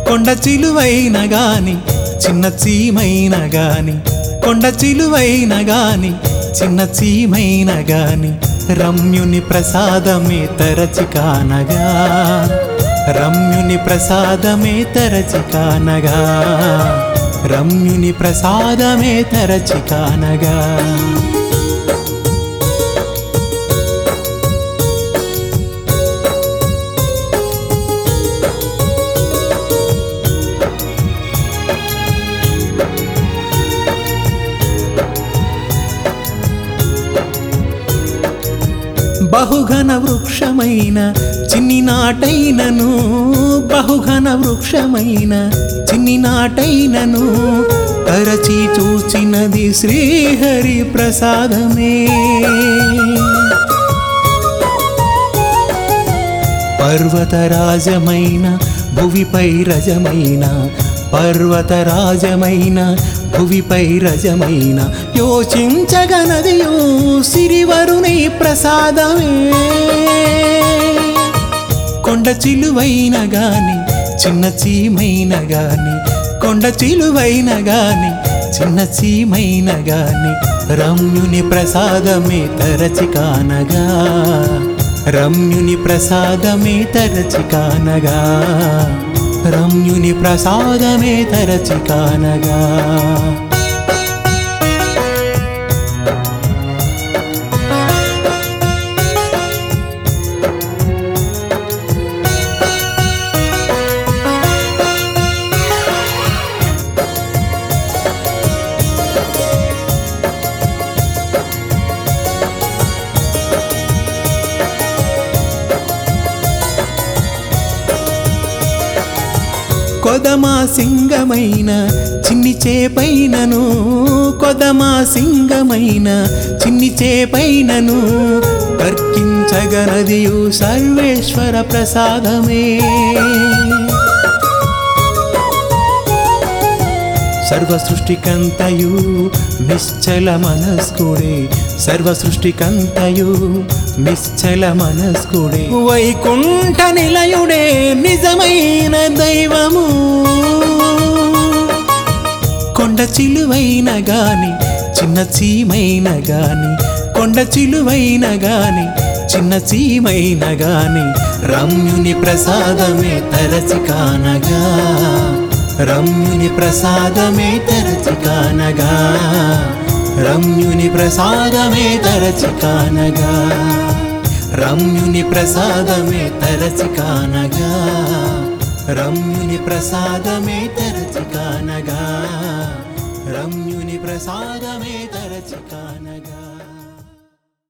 కొండ చిలువైన గాని చిన్న చీమైన గాని కొండ చిలువైన గాని చిన్న చీమైన గాని రమ్యుని ప్రసాదమే తరచి కానగా రమ్యుని ప్రసాదమే తరచి కానగా రమ్యుని ప్రసాదమే తరచి కానగా బహుఘన వృక్షమైన చిన్ని నాటైనను బహుఘన వృక్షమైన చిన్ని నాటైనను తరచి చూచినది శ్రీహరి ప్రసాదమే పర్వతరాజమైన భువిపై రజమైన పర్వతరాజమైన భువిపై రజమైన యోచించగనదియో సిరివరుని ప్రసాదమే కొండ చిలువైన గాని చిన్న చీమైన గాని కొండ చిలువైన గాని చిన్న చీమైన గాని రమ్యుని ప్రసాదమే తరచి కానగా రమ్యుని ప్రసాదమే తరచి కానగా రమ్యుని ప్రసాదమే తరచి కానగా కొదమా సింగమైన చిన్ని చేపైనను కొదమా సింగమైన చిన్ని చేపైనను తర్కించగనదియు సర్వేశ్వర ప్రసాదమే సర్వ సృష్టికంతయు నిశ్చల మనస్కుడే సర్వ సృష్టికంతయు నిశ్చల మనస్కుడే వైకుంఠ నిలయుడే నిజమైన దైవము కొండ చిలువైన గాని చిన్న చీమైన గాని కొండ చిలువైన గాని చిన్న చీమైన గాని రమ్యుని ప్రసాదమే తరచి కానగా రమ్యుని ప్రసాదమే తరచి కానగా రమ్యుని ప్రసాదమే తరచి కానగా రమ్యుని ప్రసాదమే తరచి కానగా రమ్యుని ప్రసాదమే తరచి కానగా రమ్యుని ప్రసాదమే తరచి కానగా